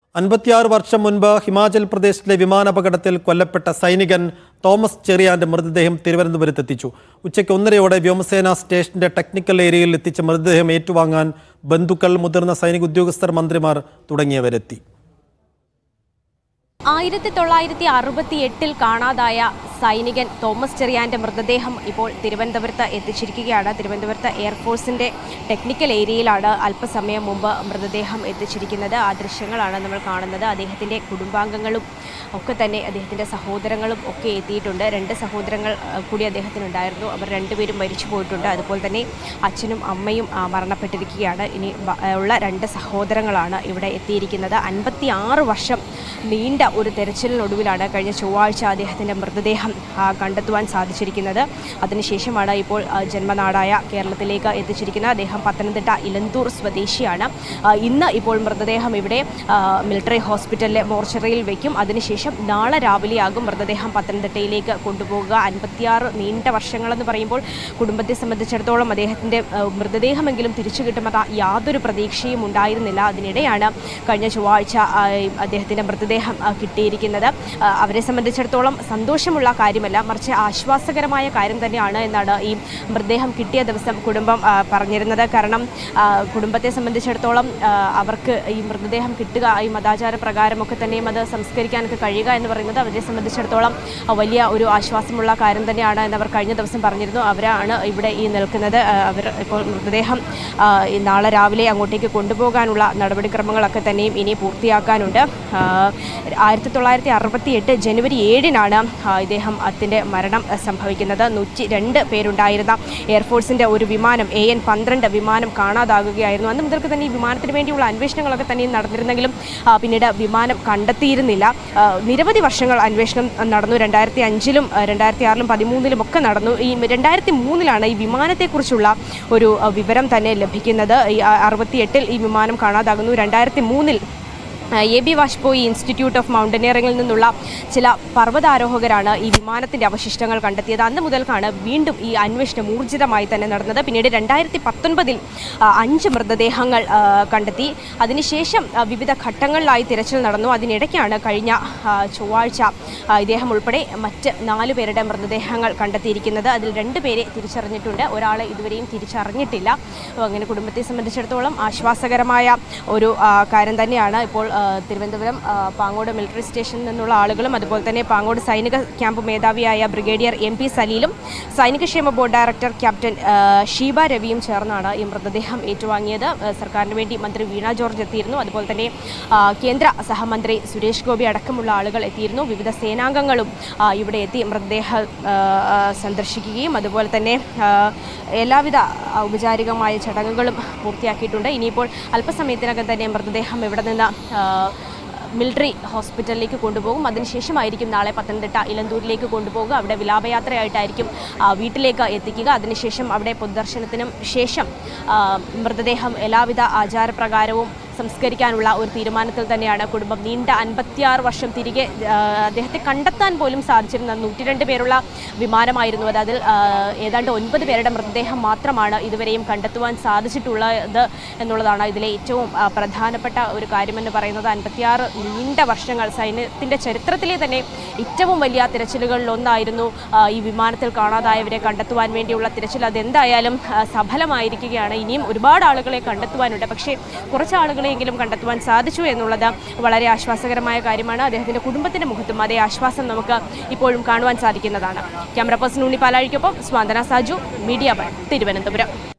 അൻപത്തിയാറ് വർഷം മുൻപ് ഹിമാചൽ പ്രദേശിലെ വിമാനാപകടത്തിൽ കൊല്ലപ്പെട്ട സൈനികൻ തോമസ് ചെറിയാന്റെ മൃതദേഹം തിരുവനന്തപുരത്തെത്തിച്ചു ഉച്ചയ്ക്ക് ഒന്നരയോടെ വ്യോമസേന സ്റ്റേഷന്റെ ടെക്നിക്കൽ ഏരിയയിൽ എത്തിച്ച മൃതദേഹം ഏറ്റുവാങ്ങാൻ ബന്ധുക്കൾ മുതിർന്ന സൈനിക ഉദ്യോഗസ്ഥർ മന്ത്രിമാർ തുടങ്ങിയവരെത്തി ആയിരത്തി തൊള്ളായിരത്തി അറുപത്തി എട്ടിൽ കാണാതായ സൈനികൻ തോമസ് ചെറിയാന്റെ മൃതദേഹം ഇപ്പോൾ തിരുവനന്തപുരത്ത് എത്തിച്ചിരിക്കുകയാണ് തിരുവനന്തപുരത്ത് എയർഫോഴ്സിന്റെ ടെക്നിക്കൽ ഏരിയയിലാണ് അല്പസമയം മുമ്പ് മൃതദേഹം എത്തിച്ചിരിക്കുന്നത് ആ ദൃശ്യങ്ങളാണ് നമ്മൾ കാണുന്നത് അദ്ദേഹത്തിന്റെ കുടുംബാംഗങ്ങളും ഒക്കെ തന്നെ അദ്ദേഹത്തിന്റെ സഹോദരങ്ങളും ഒക്കെ എത്തിയിട്ടുണ്ട് രണ്ട് സഹോദരങ്ങൾ അഹ്, കൂടി അദ്ദേഹത്തിനുണ്ടായിരുന്നു അവർ രണ്ടുപേരും മരിച്ചു പോയിട്ടുണ്ട് അതുപോലെ തന്നെ അച്ഛനും അമ്മയും ആ, മരണപ്പെട്ടിരിക്കുകയാണ് ഇനി ബ- ഉള്ള രണ്ട് സഹോദരങ്ങളാണ് ഇവിടെ എത്തിയിരിക്കുന്നത് അൻപത്തി ആറ് വർഷം നീണ്ട ഒരു തെരച്ചിലിനൊടുവിലാണ് കഴിഞ്ഞ ചൊവ്വാഴ്ച അദ്ദേഹത്തിൻ്റെ മൃതദേഹം ആ, കണ്ടെത്തുവാൻ സാധിച്ചിരിക്കുന്നത് അതിനുശേഷമാണ് ഇപ്പോൾ ആ, ജന്മനാടായ കേരളത്തിലേക്ക് എത്തിച്ചിരിക്കുന്നത് അദ്ദേഹം പത്തനംതിട്ട ഇലന്തൂർ സ്വദേശിയാണ് ആ, ഇന്ന് ഇപ്പോൾ മൃതദേഹം ഇവിടെ ആ, മിലിറ്ററി ഹോസ്പിറ്റലിലെ മോർച്ചറിയിൽ വയ്ക്കും അതിനുശേഷം നാളെ രാവിലെയാകും മൃതദേഹം പത്തനംതിട്ടയിലേക്ക് കൊണ്ടുപോകുക അൻപത്തിയാറ് നീണ്ട വർഷങ്ങളെന്ന് പറയുമ്പോൾ കുടുംബത്തെ സംബന്ധിച്ചിടത്തോളം അദ്ദേഹത്തിൻ്റെ ആ, മൃതദേഹമെങ്കിലും തിരിച്ചു കിട്ടുമെന്ന യാതൊരു പ്രതീക്ഷയും ഉണ്ടായിരുന്നില്ല അതിനിടെയാണ് കഴിഞ്ഞ ചൊവ്വാഴ്ച ആ, അദ്ദേഹത്തിൻ്റെ മൃതദേഹം ആ, കിട്ടിയിരിക്കുന്നത് ആ, അവരെ സംബന്ധിച്ചിടത്തോളം സന്തോഷമുള്ള കാര്യമല്ല മറിച്ച് ആശ്വാസകരമായ കാര്യം തന്നെയാണ് എന്നാണ് ഈ മൃതദേഹം കിട്ടിയ ദിവസം കുടുംബം ആ, പറഞ്ഞിരുന്നത് കാരണം ആ, കുടുംബത്തെ സംബന്ധിച്ചിടത്തോളം ആ, അവർക്ക് ഈ മൃതദേഹം കിട്ടുക ഈ മതാചാര പ്രകാരമൊക്കെ തന്നെയും അത് സംസ്കരിക്കാനൊക്കെ കഴിയുക എന്ന് പറയുന്നത് അവരെ സംബന്ധിച്ചിടത്തോളം ആ, വലിയ ഒരു ആശ്വാസമുള്ള കാര്യം തന്നെയാണ് എന്ന് അവർ കഴിഞ്ഞ ദിവസം പറഞ്ഞിരുന്നു അവരാണ് ഇവിടെ ഈ നിൽക്കുന്നത് ആ, അവർ ഇപ്പോൾ മൃതദേഹം ആ, ഈ നാളെ രാവിലെ അങ്ങോട്ടേക്ക് കൊണ്ടുപോകാനുള്ള നടപടിക്രമങ്ങളൊക്കെ തന്നെയും ഇനി പൂർത്തിയാക്കാനുണ്ട് ആ, ആയിരത്തി തൊള്ളായിരത്തി അറുപത്തി എട്ട് ജനുവരി ഏഴിനാണ് ആ, ഇദ്ദേഹം അതിൻ്റെ മരണം ആ, സംഭവിക്കുന്നത് നൂറ്റി രണ്ട് പേരുണ്ടായിരുന്ന എയർഫോഴ്സിൻ്റെ ഒരു വിമാനം എ എൻ പന്ത്രണ്ട് വിമാനം കാണാതാകുകയായിരുന്നു അന്ന് മുതൽക്ക് തന്നെ ഈ വിമാനത്തിന് വേണ്ടിയുള്ള അന്വേഷണങ്ങളൊക്കെ തന്നെ നടന്നിരുന്നെങ്കിലും ആ, പിന്നീട് വിമാനം കണ്ടെത്തിയിരുന്നില്ല ആ, നിരവധി വർഷങ്ങൾ അന്വേഷണം നടന്നു രണ്ടായിരത്തി അഞ്ചിലും രണ്ടായിരത്തി ആറിലും പതിമൂന്നിലും ഒക്കെ നടന്നു ഈ രണ്ടായിരത്തി മൂന്നിലാണ് ഈ വിമാനത്തെക്കുറിച്ചുള്ള ഒരു ആ, വിവരം തന്നെ ലഭിക്കുന്നത് ഈ അറുപത്തി എട്ടിൽ ഈ വിമാനം കാണാതാകുന്നു രണ്ടായിരത്തി മൂന്നിൽ A B Vajpayee Institute of മൗണ്ടനിയറിംഗിൽ നിന്നുള്ള ചില പർവ്വതാരോഹകരാണ് ഈ വിമാനത്തിന്റെ അവശിഷ്ടങ്ങൾ കണ്ടെത്തിയത് അന്ന് മുതൽക്കാണ് വീണ്ടും ഈ അന്വേഷണം ഊർജിതമായി തന്നെ നടന്നത് പിന്നീട് രണ്ടായിരത്തി പത്തൊൻപതിൽ അഞ്ച് മൃതദേഹങ്ങൾ ആ, കണ്ടെത്തി അതിനുശേഷം ആ, വിവിധ ഘട്ടങ്ങളിലായി തിരച്ചിൽ നടന്നു അതിനിടയ്ക്കാണ് കഴിഞ്ഞ ആ, ചൊവ്വാഴ്ച ആ, ഇദ്ദേഹം ഉൾപ്പെടെ മറ്റ് നാല് പേരുടെ മൃതദേഹങ്ങൾ കണ്ടെത്തിയിരിക്കുന്നത് അതിൽ രണ്ട് പേരെ തിരിച്ചറിഞ്ഞിട്ടുണ്ട് ഒരാളെ ഇതുവരെയും തിരിച്ചറിഞ്ഞിട്ടില്ല അപ്പോൾ അങ്ങനെ കുടുംബത്തെ സംബന്ധിച്ചിടത്തോളം ആശ്വാസകരമായ ഒരു ആ, കാര്യം തന്നെയാണ് ഇപ്പോൾ ആ, തിരുവനന്തപുരം ആ, പാങ്ങോട് മിലിറ്ററി സ്റ്റേഷനിൽ നിന്നുള്ള ആളുകളും അതുപോലെ തന്നെ പാങ്ങോട് സൈനിക ക്യാമ്പ് മേധാവിയായ ബ്രിഗേഡിയർ എം പി സലീലും സൈനികക്ഷേമ ബോർഡ് ഡയറക്ടർ ക്യാപ്റ്റൻ ആ, ഷീബ രവിയും ചേർന്നാണ് ഈ മൃതദേഹം ഏറ്റുവാങ്ങിയത് ആ, സർക്കാരിന് വേണ്ടി മന്ത്രി വീണ ജോർജ് എത്തിയിരുന്നു അതുപോലെ തന്നെ ആ, കേന്ദ്ര സഹമന്ത്രി സുരേഷ് ഗോപി അടക്കമുള്ള ആളുകൾ എത്തിയിരുന്നു വിവിധ സേനാംഗങ്ങളും ആ, ഇവിടെ എത്തി മൃതദേഹം ആ, ആ, സന്ദർശിക്കുകയും അതുപോലെ തന്നെ ആ, എല്ലാവിധ ഔപചാരികമായ ചടങ്ങുകളും പൂർത്തിയാക്കിയിട്ടുണ്ട് ഇനിയിപ്പോൾ അല്പസമയത്തിനകം തന്നെ മൃതദേഹം ഇവിടെ നിന്ന് ആ, മിലിറ്ററി ഹോസ്പിറ്റലിലേക്ക് കൊണ്ടുപോകും അതിനുശേഷമായിരിക്കും നാളെ പത്തനംതിട്ട ഇലന്തൂരിലേക്ക് കൊണ്ടുപോകുക അവിടെ വിലാപയാത്രയായിട്ടായിരിക്കും ആ, വീട്ടിലേക്ക് എത്തിക്കുക അതിനുശേഷം അവിടെ പൊതുദർശനത്തിനും ശേഷം ആ, മൃതദേഹം എല്ലാവിധ ആചാരപ്രകാരവും സംസ്കരിക്കാനുള്ള ഒരു തീരുമാനത്തിൽ തന്നെയാണ് കുടുംബം നീണ്ട അൻപത്തിയാറ് വർഷം തിരികെ ആ, അദ്ദേഹത്തെ കണ്ടെത്താൻ പോലും സാധിച്ചിരുന്ന നൂറ്റിരണ്ട് പേരുള്ള വിമാനമായിരുന്നു അത് അതിൽ ആ, ഏതാണ്ട് ഒൻപത് പേരുടെ മൃതദേഹം മാത്രമാണ് ഇതുവരെയും കണ്ടെത്തുവാൻ സാധിച്ചിട്ടുള്ളത് എന്നുള്ളതാണ് ഇതിലെ ഏറ്റവും ആ, പ്രധാനപ്പെട്ട ഒരു കാര്യമെന്ന് പറയുന്നത് അൻപത്തിയാറ് നീണ്ട വർഷങ്ങൾ സൈന്യത്തിൻ്റെ ചരിത്രത്തിലെ തന്നെ ഏറ്റവും വലിയ തിരച്ചിലുകളിൽ ഒന്നായിരുന്നു ആ, ഈ വിമാനത്തിൽ കാണാതായവരെ കണ്ടെത്തുവാൻ വേണ്ടിയുള്ള തിരച്ചിൽ അതെന്തായാലും ആ, സഫലമായിരിക്കുകയാണ് ഇനിയും ഒരുപാട് ആളുകളെ കണ്ടെത്തുവാനുണ്ട് പക്ഷേ കുറച്ച് ആളുകളെയെങ്കിലും കണ്ടെത്തുവാൻ സാധിച്ചു എന്നുള്ളത് വളരെ ആശ്വാസകരമായ കാര്യമാണ് അദ്ദേഹത്തിൻ്റെ കുടുംബത്തിൻ്റെ മുഖത്തും അതേ ആശ്വാസം നമുക്ക് ഇപ്പോഴും കാണുവാൻ സാധിക്കുന്നതാണ് ക്യാമറ പേഴ്സൺ ഉണ്ണി പാലാഴിക്കൊപ്പം സ്വാന്തന സാജു മീഡിയ വൺ തിരുവനന്തപുരം